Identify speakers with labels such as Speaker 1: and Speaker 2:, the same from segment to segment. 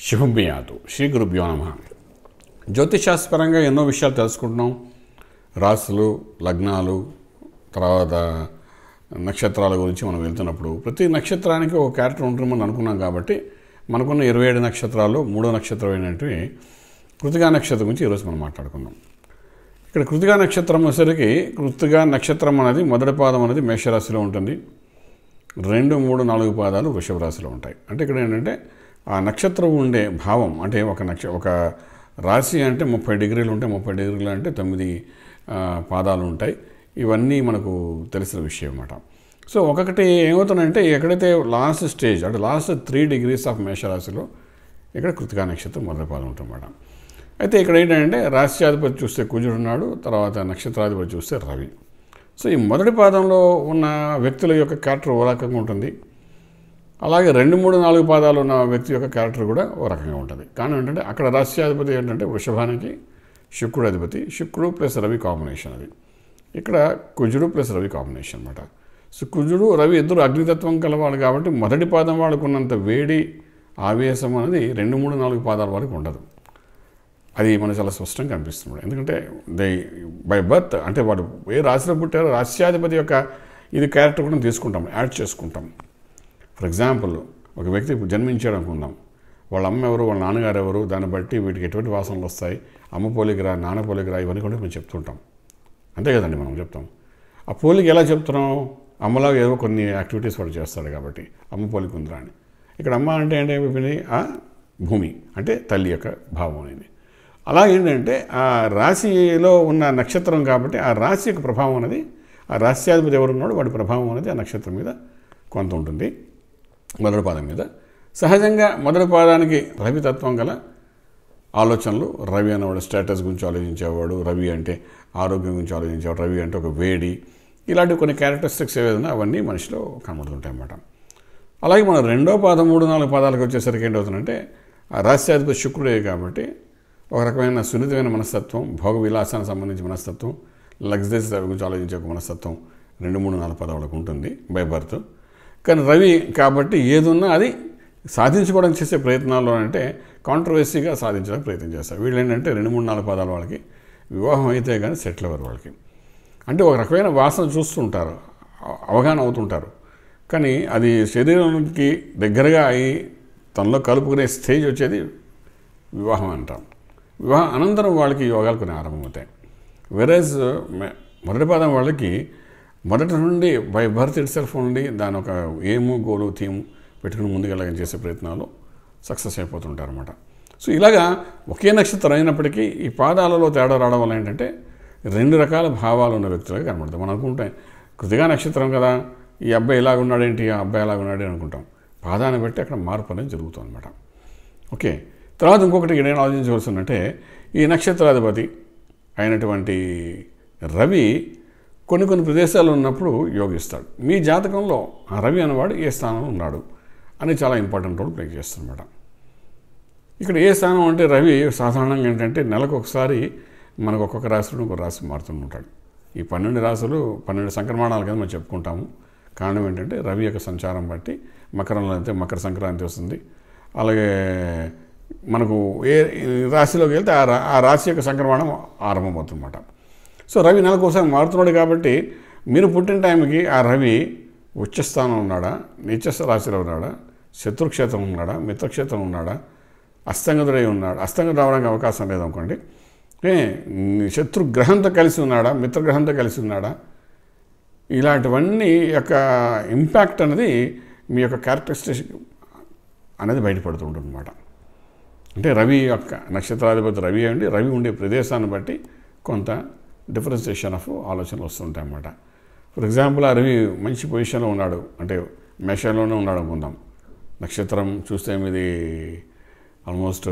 Speaker 1: శుభమియాతు శ్రీ గురుభ్యో నమ జ్యోతిషాస్పరంగా ఎన్నో విషయాలు తెలుసుకుంటున్నాం రాసులు లగ్నాలు తర్వాత నక్షత్రాల గురించి మనం వెళ్తున్నప్పుడు ప్రతి నక్షత్రానికి ఒక క్యారెక్టర్ ఉంటుందని మనం అనుకున్నాం కాబట్టి మనకున్న ఇరవై ఏడు నక్షత్రాలు మూడో నక్షత్రం అయినటువంటి కృతికా నక్షత్రం గురించి ఈరోజు మనం మాట్లాడుకుందాం ఇక్కడ కృతికా నక్షత్రం వచ్చేసరికి కృతికా నక్షత్రం అనేది మొదటి పాదం అనేది మేషరాశిలో ఉంటుంది రెండు మూడు నాలుగు పాదాలు వృషభ రాశిలో ఉంటాయి అంటే ఇక్కడ ఏంటంటే ఆ నక్షత్రం ఉండే భావం అంటే ఒక నక్ష ఒక రాశి అంటే ముప్పై డిగ్రీలు ఉంటే ముప్పై డిగ్రీలు అంటే తొమ్మిది ఆ, పాదాలు ఉంటాయి ఇవన్నీ మనకు తెలిసిన విషయం అన్నమాట సో ఒక్కొక్కటి ఏమవుతుందంటే ఎక్కడైతే లాస్ట్ స్టేజ్ అంటే లాస్ట్ త్రీ డిగ్రీస్ ఆఫ్ మేషరాశిలో ఇక్కడ కృతికా నక్షత్రం మొదటి పాదం ఉంటుందన్నమాట అయితే ఇక్కడ ఏంటంటే రాశ్యాధిపతి చూస్తే కుజుడు ఉన్నాడు తర్వాత నక్షత్రాధిపతి చూస్తే రవి సో ఈ మొదటి పాదంలో ఉన్న వ్యక్తుల యొక్క క్యారెక్టర్ ఓ రకంగా ఉంటుంది అలాగే రెండు మూడు నాలుగు పాదాలు ఉన్న వ్యక్తి యొక్క క్యారెక్టర్ కూడా ఓ రకంగా ఉంటుంది కానీ ఏంటంటే అక్కడ రాశ్యాధిపతి ఏంటంటే వృషభానికి శుక్రుడు అధిపతి శుక్రుడు ప్లస్ రవి కాంబినేషన్ అది ఇక్కడ కుజుడు ప్లస్ రవి కాంబినేషన్ అనమాట సో కుజుడు రవి ఇద్దరు అగ్నితత్వం కలవాళ్ళు కాబట్టి మొదటి పాదం వాళ్ళకు ఉన్నంత వేడి ఆవేశం అనేది రెండు మూడు నాలుగు పాదాల వరకు ఉండదు అది మనకు చాలా స్పష్టంగా కనిపిస్తుంది ఎందుకంటే దే బై బర్త్ అంటే వాడు ఏ రాశిలో పుట్టారో రాశ్యాధిపతి యొక్క ఇది క్యారెక్టర్ కూడా తీసుకుంటాం యాడ్ చేసుకుంటాం ఫర్ ఎగ్జాంపుల్ ఒక వ్యక్తి జన్మించాడు అనుకుందాం వాళ్ళ అమ్మ ఎవరు వాళ్ళ నాన్నగారు ఎవరు దాన్ని బట్టి వీటికి ఎటువంటి వాసనలు వస్తాయి అమ్మ పోలికరా నాన్న పోలికరా ఇవన్నీ కూడా మేము చెప్తుంటాం అంతే కదండి మనం చెప్తాం ఆ పోలిక ఎలా చెప్తున్నాం అమ్మలాగా ఏదో కొన్ని యాక్టివిటీస్ వాడు చేస్తాడు కాబట్టి అమ్మ పోలిక ఉందిరా అని ఇక్కడ అమ్మ అంటే ఏంటి అయిపోయింది ఆ భూమి అంటే తల్లి యొక్క భావం అనేది అలాగేంటంటే ఆ రాశిలో ఉన్న నక్షత్రం కాబట్టి ఆ రాశి యొక్క ప్రభావం అనేది ఆ రాశ్యాధిపతి ఎవరున్నాడో వాడి ప్రభావం అనేది ఆ నక్షత్రం మీద కొంత ఉంటుంది మొదటి పాదం మీద సహజంగా మొదటి పాదానికి రవితత్వం గల ఆలోచనలు రవి అనేవాడు స్టేటస్ గురించి ఆలోచించేవాడు రవి అంటే ఆరోగ్యం గురించి ఆలోచించేవాడు రవి అంటే ఒక వేడి ఇలాంటి కొన్ని క్యారెక్టరిస్టిక్స్ ఏదైనా అవన్నీ మనిషిలో కనబడుతుంటాయి అన్నమాట అలాగే మన రెండో పాదం మూడు నాలుగు పాదాలకు వచ్చేసరికి ఏంటవుతుందంటే ఆ రాశ్యాధిపతి శుక్రుడే కాబట్టి ఒక రకమైన సున్నితమైన మనస్తత్వం భోగ విలాసానికి సంబంధించిన మనస్తత్వం లగ్జరీస్ గురించి ఆలోచించే ఒక మనస్తత్వం రెండు మూడు నాలుగు పదాలకు ఉంటుంది బై బర్త్ కానీ రవి కాబట్టి ఏదున్నా అది సాధించుకోవడానికి చేసే ప్రయత్నాల్లో అంటే కాంట్రవర్సీగా సాధించడానికి ప్రయత్నం చేస్తారు వీళ్ళు ఏంటంటే రెండు మూడు నాలుగు పదాల వాళ్ళకి వివాహం అయితే కానీ సెటిల్ అవ్వరు వాళ్ళకి అంటే ఒక రకమైన వాసన చూస్తుంటారు అవ- అవగాహన అవుతుంటారు కానీ అది శరీరానికి దగ్గరగా అయి తనలో కలుపుకునే స్టేజ్ వచ్చేది వివాహం అంటాం వివాహం అనంతరం వాళ్ళకి యోగాలు కొన్ని ఆరంభమవుతాయి వెరేజ్ మొదటి పాదం వాళ్ళకి మొదటి నుండి బై బర్త్ ఇట్ సెల్ఫ్ నుండి దాని ఒక ఏము గోలు థీము పెట్టుకుని ముందుకెళ్ళగా చేసే ప్రయత్నాలు సక్సెస్ అయిపోతుంటారు అనమాట సో ఇలాగా ఒకే నక్షత్రం అయినప్పటికీ ఈ పాదాలలో తేడా రావడం వల్ల ఏంటంటే రెండు రకాల భావాలు ఉన్న వ్యక్తులుగా కనబడతాం మనం అనుకుంటాం కృతిగా నక్షత్రం కదా ఈ అబ్బాయి ఇలాగ ఉన్నాడేంటి ఆ అబ్బాయి ఇలాగ ఉన్నాడు అనుకుంటాం పాదాన్ని బట్టి అక్కడ మార్పు అనేది జరుగుతుంది అనమాట ఓకే తర్వాత ఇంకొకటి ఇక్కడ ఏం ఆలోచించవలసిందంటే ఈ నక్షత్రాధిపతి అయినటువంటి రవి కొన్ని కొన్ని ప్రదేశాల్లో ఉన్నప్పుడు యోగిస్తాడు మీ జాతకంలో ఆ రవి అనేవాడు ఏ స్థానంలో ఉన్నాడు అని చాలా ఇంపార్టెంట్ రోల్ ప్లే చేస్తుందన్నమాట ఇక్కడ ఏ స్థానం అంటే రవి సాధారణంగా ఏంటంటే నెలకు ఒకసారి మనకు ఒక్కొక్క రాశిలో ఒక రాశి మారుతుంటాడు ఈ పన్నెండు రాశులు పన్నెండు సంక్రమణాలు కింద మనం చెప్పుకుంటాము కారణం ఏంటంటే రవి యొక్క సంచారం బట్టి మకరంలో అయితే మకర సంక్రాంతి వస్తుంది అలాగే మనకు ఏ రాశిలోకి వెళ్తే ఆ రా- ఆ రాశి యొక్క సంక్రమణం ఆరంభమవుతుందన్నమాట సో రవి నెలకు ఒకసారి మారుతున్నాడు కాబట్టి మీరు పుట్టిన టైంకి ఆ రవి ఉచ్చస్థానం ఉన్నాడా నీచస్థ రాశిలో ఉన్నాడా శత్రుక్షేత్రం ఉన్నాడా మిత్రక్షేత్రం ఉన్నాడా అస్తంగతుడై ఉన్నాడు అస్తంగతుడు రావడానికి అవకాశం లేదనుకోండి ఏ శత్రుగ్రహంతో కలిసి ఉన్నాడా మిత్రగ్రహంతో కలిసి ఉన్నాడా ఇలాంటివన్నీ యొక్క ఇంపాక్ట్ అనేది మీ యొక్క క్యారెక్టరిస్టిక్ అనేది బయటపడుతూ ఉంటుంది అనమాట అంటే రవి యొక్క నక్షత్రాధిపతి రవి అండి రవి ఉండే ప్రదేశాన్ని బట్టి కొంత డిఫరెన్సియేషన్ ఆఫ్ ఆలోచనలు వస్తుంటాయి అన్నమాట ఫర్ ఎగ్జాంపుల్ ఆ రవి మంచి పొజిషన్లో ఉన్నాడు అంటే మేషంలోనే ఉన్నాడు అనుకుందాం నక్షత్రం చూస్తే ఇది ఆల్మోస్ట్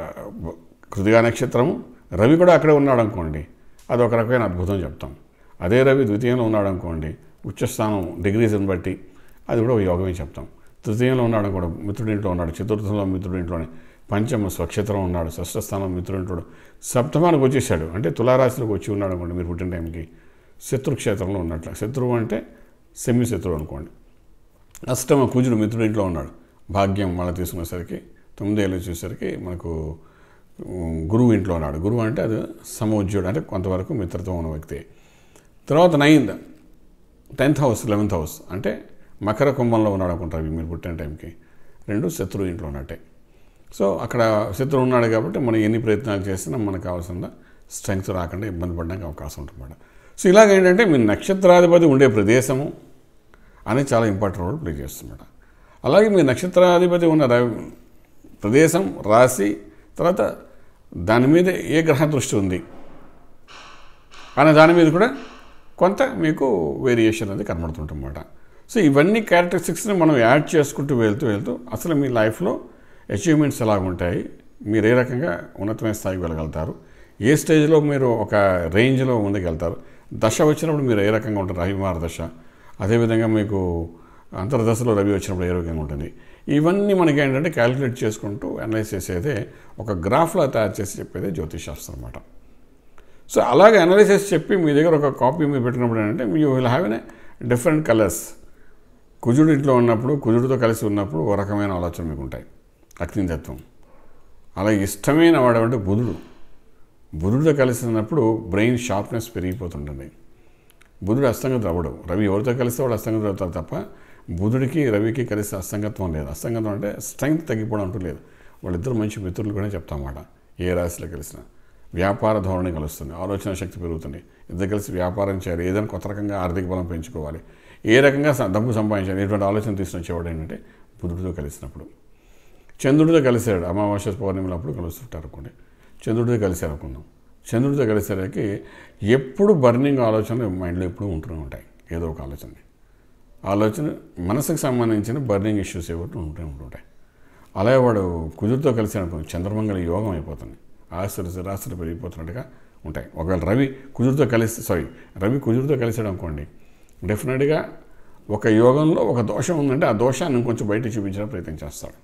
Speaker 1: కృతిగా నక్షత్రం రవి కూడా అక్కడే ఉన్నాడు అనుకోండి అది ఒక రకమైన అద్భుతం చెప్తాం అదే రవి ద్వితీయంలో ఉన్నాడు అనుకోండి ఉచ్చస్థానం డిగ్రీస్ని బట్టి అది కూడా ఒక యోగమే చెప్తాం తృతీయంలో ఉన్నాడు కూడా మిత్రుడింట్లో ఉన్నాడు చతుర్థంలో మిత్రుడింట్లోనే పంచమ స్వక్షేత్రం ఉన్నాడు షష్ఠ స్థానం మిత్రుడింటాడు సప్తమానికి వచ్చేసాడు అంటే తులారాశిలోకి వచ్చి ఉన్నాడు అనుకోండి మీరు పుట్టిన టైంకి శత్రుక్షేత్రంలో ఉన్నట్లు శత్రువు అంటే సెమి శత్రువు అనుకోండి అష్టమ కుజుడు మిత్రుడింట్లో ఉన్నాడు భాగ్యం మళ్ళీ తీసుకునేసరికి తొమ్మిదేళ్ళు వచ్చేసరికి మనకు ఉమ్, గురువు ఇంట్లో ఉన్నాడు గురువు అంటే అది సమోజ్యుడు అంటే కొంతవరకు మిత్రత్వం ఉన్న వ్యక్తి తర్వాత ninth tenth house eleventh house అంటే మకర కుంభంలో ఉన్నాడు అనుకుంటారు మీరు పుట్టిన టైంకి రెండు శత్రువు ఇంట్లో ఉన్నట్టే సో అక్కడ శత్రువు ఉన్నాడు కాబట్టి మనం ఎన్ని ప్రయత్నాలు చేసినా మనకు కావాల్సిన స్ట్రెంగ్త్ రాకుండా ఇబ్బంది పడడానికి అవకాశం ఉంటుందన్నమాట సో ఇలాగ ఏంటంటే మీ నక్షత్రాధిపతి ఉండే ప్రదేశము అనేది చాలా ఇంపార్టెంట్ రోల్ ప్లే చేస్తుందన్నమాట అలాగే మీ నక్షత్రాధిపతి ఉన్న రవి ప్రదేశం రాశి తర్వాత దాని మీద ఏ గ్రహ దృష్టి ఉంది అనే దాని మీద కూడా కొంత మీకు వేరియేషన్ అనేది కనబడుతుంటన్నమాట సో ఇవన్నీ క్యారెక్టరిస్టిక్స్ని మనం యాడ్ చేసుకుంటూ వెళ్తూ వెళ్తూ అసలు మీ లైఫ్లో అచీవ్మెంట్స్ ఎలా ఉంటాయి మీరు ఏ రకంగా ఉన్నతమైన స్థాయికి వెళ్ళగలుగుతారు ఏ స్టేజ్లో మీరు ఒక రేంజ్లో ముందుకెళ్తారు దశ వచ్చినప్పుడు మీరు ఏ రకంగా ఉంటారు రవిమార దశ అదేవిధంగా మీకు అంతర్దశలో రవి వచ్చినప్పుడు ఏ రకంగా ఉంటుంది ఇవన్నీ మనకి ఏంటంటే క్యాలిక్యులేట్ చేసుకుంటూ అనలైజ్ చేసేదే ఒక గ్రాఫ్లా తయారు చేసి చెప్పేదే జ్యోతిష్ శాస్త్రం అన్నమాట సో అలాగే అనాలిసిస్ చెప్పి మీ దగ్గర ఒక కాపీ మీరు పెట్టినప్పుడు ఏంటంటే you will have an different colours కుజుడు ఇంట్లో ఉన్నప్పుడు కుజుడితో కలిసి ఉన్నప్పుడు ఒక రకమైన ఆలోచన మీకు ఉంటాయి అగ్నితత్వం అలాగే ఇష్టమైన వాడు అంటే బుధుడు బుధుడితో కలిసి ఉన్నప్పుడు బ్రెయిన్ షార్ప్నెస్ పెరిగిపోతుంటుంది బుధుడు అస్తంగత అవ్వడు రవి ఎవరితో కలిస్తే వాడు అస్తంగత అవుతారు తప్ప బుధుడికి రవికి కలిసి అస్తంగత్వం లేదు అస్తంగత్వం అంటే స్ట్రెంగ్త్ తగ్గిపోవడం అంటూ లేదు వాళ్ళిద్దరు మంచి మిత్రులు కూడా చెప్తామాట ఏ రాశిలో కలిసినా వ్యాపార ధోరణి కలుస్తుంది ఆలోచన శక్తి పెరుగుతుంది ఇద్దరు కలిసి వ్యాపారం చేయాలి ఏదైనా కొత్త రకంగా ఆర్థిక బలం పెంచుకోవాలి ఏ రకంగా స- డబ్బు సంపాదించాలి ఇటువంటి ఆలోచన తీసుకుని వచ్చేవాడు ఏంటంటే బుధుడితో కలిసినప్పుడు చంద్రుడితో కలిసాడు అమావాస్య పౌర్ణమిలో అప్పుడు కలుస్తుంటారు అనుకోండి చంద్రుడితో కలిసారు అనుకుందాం చంద్రుడితో కలిసేసరికి ఎప్పుడు బర్నింగ్ ఆలోచనలు మైండ్లో ఎప్పుడు ఉంటూనే ఉంటాయి ఏదో ఒక ఆలోచన ఆలోచన మనసుకు సంబంధించిన బర్నింగ్ ఇష్యూస్ ఏవో ఉంటూనే ఉంటుంటాయి అలాగే వాడు కుదురుతో కలిసి అనుకోండి చంద్రమంగళ యోగం అయిపోతుంది ఆస్తులు స్థిరాస్తులు పెరిగిపోతున్నట్టుగా ఉంటాయి ఒకవేళ రవి కుదురుతో కలిసి సారీ రవి కుదురుతో కలిసాడు అనుకోండి డెఫినెట్గా ఒక యోగంలో ఒక దోషం ఉందంటే ఆ దోషాన్ని ఇంకొంచెం బయట చూపించడం ప్రయత్నం చేస్తాడు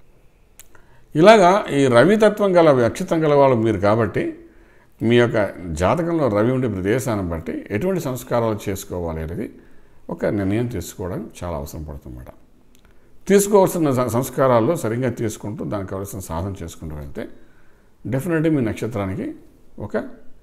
Speaker 1: ఇలాగా ఈ రవితత్వం గల నక్షత్రం గల వాళ్ళు మీరు కాబట్టి మీ యొక్క జాతకంలో రవి ఉండే ప్రదేశాన్ని బట్టి ఎటువంటి సంస్కారాలు చేసుకోవాలి అనేది ఒక నిర్ణయం తీసుకోవడం చాలా అవసరం పడుతుందన్నమాట తీసుకోవాల్సిన స- సంస్కారాల్లో సరిగ్గా తీసుకుంటూ దానికి కావాల్సిన సాధన చేసుకుంటూ వెళ్తే డెఫినెట్గా మీ నక్షత్రానికి ఒక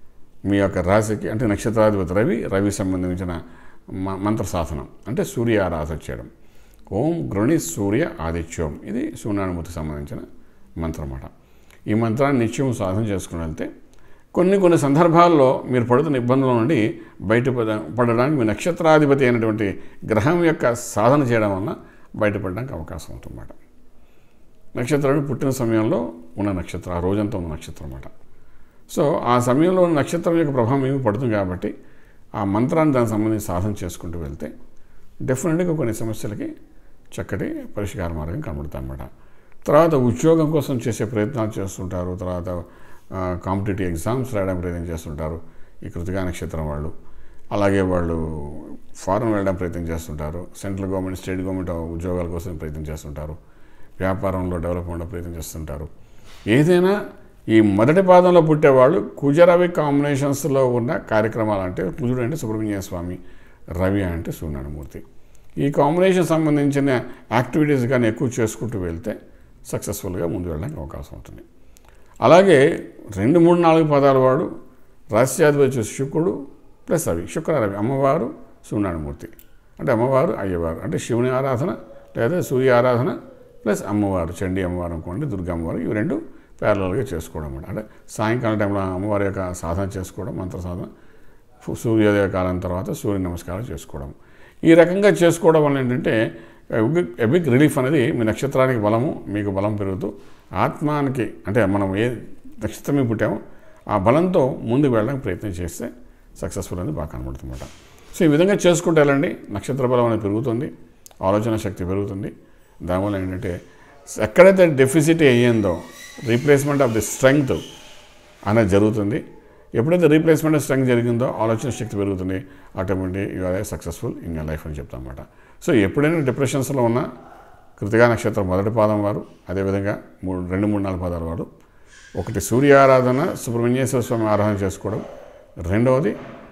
Speaker 1: మీ యొక్క రాశికి అంటే నక్షత్రాధిపతి రవి రవి సంబంధించిన మ- మంత్ర సాధనం అంటే సూర్య ఆరాధన చేయడం ఓం గృణి సూర్య ఆదిత్యం ఇది సూర్యనారాయణమూర్తికి సంబంధించిన మంత్రం అన్నమాట ఈ మంత్రాన్ని నిత్యం సాధన చేసుకుని వెళ్తే కొన్ని కొన్ని సందర్భాల్లో మీరు పడుతున్న ఇబ్బందుల నుండి బయటపడ పడడానికి మీ నక్షత్రాధిపతి అయినటువంటి గ్రహం యొక్క సాధన చేయడం వలన బయటపడడానికి అవకాశం ఉంటుందన్నమాట నక్షత్రాన్ని పుట్టిన సమయంలో ఉన్న నక్షత్రం ఆ రోజంతా ఉన్న నక్షత్రం అన్నమాట సో ఆ సమయంలో ఉన్న నక్షత్రం యొక్క ప్రభావం ఏమి పడుతుంది కాబట్టి ఆ మంత్రాన్ని దానికి సంబంధించి సాధన చేసుకుంటూ వెళ్తే డెఫినెట్గా కొన్ని సమస్యలకి చక్కటి పరిష్కార మార్గం కనబడుతుంది అన్నమాట తర్వాత ఉద్యోగం కోసం చేసే ప్రయత్నాలు చేస్తుంటారు తర్వాత కాంపిటేటివ్ ఎగ్జామ్స్ రాయడానికి ప్రయత్నం చేస్తుంటారు ఈ కృతికా నక్షత్రం వాళ్ళు అలాగే వాళ్ళు ఫారెన్ వెళ్ళడం ప్రయత్నం చేస్తుంటారు సెంట్రల్ గవర్నమెంట్ స్టేట్ గవర్నమెంట్ ఉద్యోగాల కోసం ప్రయత్నం చేస్తుంటారు వ్యాపారంలో డెవలప్ అవ్వడం ప్రయత్నం చేస్తుంటారు ఏదైనా ఈ మొదటి పాదంలో పుట్టేవాళ్ళు కుజరవి కాంబినేషన్స్లో ఉన్న కార్యక్రమాలు అంటే కుజుడు అంటే సుబ్రహ్మణ్య స్వామి రవి అంటే సూర్యనారాయణమూర్తి ఈ కాంబినేషన్ సంబంధించిన యాక్టివిటీస్ కానీ ఎక్కువ చేసుకుంటూ వెళ్తే సక్సెస్ఫుల్గా ముందు వెళ్ళడానికి అవకాశం ఉంటుంది అలాగే రెండు మూడు నాలుగు పదాల వాడు రాశ్యాధిపతి వచ్చేసి శుక్రుడు ప్లస్ రవి శుక్ర రవి అమ్మవారు సూర్యనారాయణమూర్తి అంటే అమ్మవారు అయ్యవారు అంటే శివుని ఆరాధన లేదా సూర్య ఆరాధన ప్లస్ అమ్మవారు చండీ అమ్మవారు అనుకోండి దుర్గా అమ్మవారు ఇవి రెండు ప్యారలల్గా చేసుకోవడం అన్నమాట అంటే సాయంకాలం టైంలో అమ్మవారి యొక్క సాధన చేసుకోవడం మంత్ర సాధన సూర్యోదయ కాలం తర్వాత సూర్య నమస్కారం చేసుకోవడం ఈ రకంగా చేసుకోవడం వల్ల ఏంటంటే ఎబిక్ రిలీఫ్ అనేది మీ నక్షత్రానికి బలము మీకు బలం పెరుగుతూ ఆత్మానికి అంటే మనం ఏ నక్షత్రం మీద పుట్టామో ఆ బలంతో ముందుకు వెళ్ళడానికి ప్రయత్నం చేస్తే సక్సెస్ఫుల్ అనేది బాగా కనబడుతుందన్నమాట సో ఈ విధంగా చేసుకుంటే వెళ్ళండి నక్షత్ర బలం అనేది పెరుగుతుంది ఆలోచన శక్తి పెరుగుతుంది దానివల్ల ఏంటంటే ఎక్కడైతే డెఫిసిట్ అయ్యిందో రీప్లేస్మెంట్ ఆఫ్ ది స్ట్రెంగ్త్ అనేది జరుగుతుంది ఎప్పుడైతే రీప్లేస్మెంట్ ఆఫ్ స్ట్రెంగ్త్ జరిగిందో ఆలోచన శక్తి పెరుగుతుంది automatic you are successful in your life అని చెప్తాం అన్నమాట సో ఎప్పుడైనా డిప్రెషన్స్లో ఉన్న కృతిగా నక్షత్రం మొదటి పాదం వారు అదేవిధంగా మూడు రెండు మూడు నాలుగు పాదాల వారు ఒకటి సూర్య ఆరాధన సుబ్రహ్మణ్యేశ్వర స్వామి ఆరాధన చేసుకోవడం రెండవది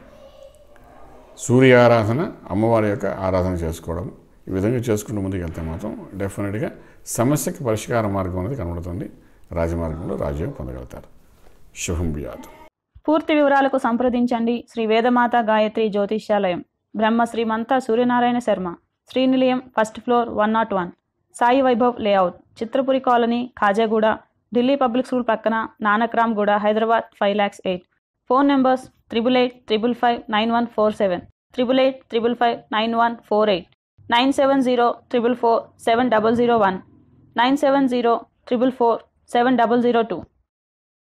Speaker 1: సూర్య ఆరాధన అమ్మవారి యొక్క ఆరాధన చేసుకోవడం ఈ విధంగా చేసుకుంటూ ముందుకు వెళ్తే మాత్రం డెఫినెట్గా సమస్యకి పరిష్కార మార్గం అనేది కనబడుతుంది రాజమార్గంలో రాజ్యం పొందగలుగుతారు శుభం బియాదు
Speaker 2: పూర్తి వివరాలకు సంప్రదించండి Shri Vedamata Gayatri Jyothishyalayam Brahma Srimantha Suryanarayana Sharma Srinilayam first floor one not one Sai Vaibhav layout Chitrapuri colony Khajaguda Delhi public school పక్కన Nanakramguda Hyderabad five lakhs eight phone numbers triple eight triple five nine one four seven triple eight triple five nine one four eight nine seven zero triple four seven double zero one nine seven zero triple four seven double zero two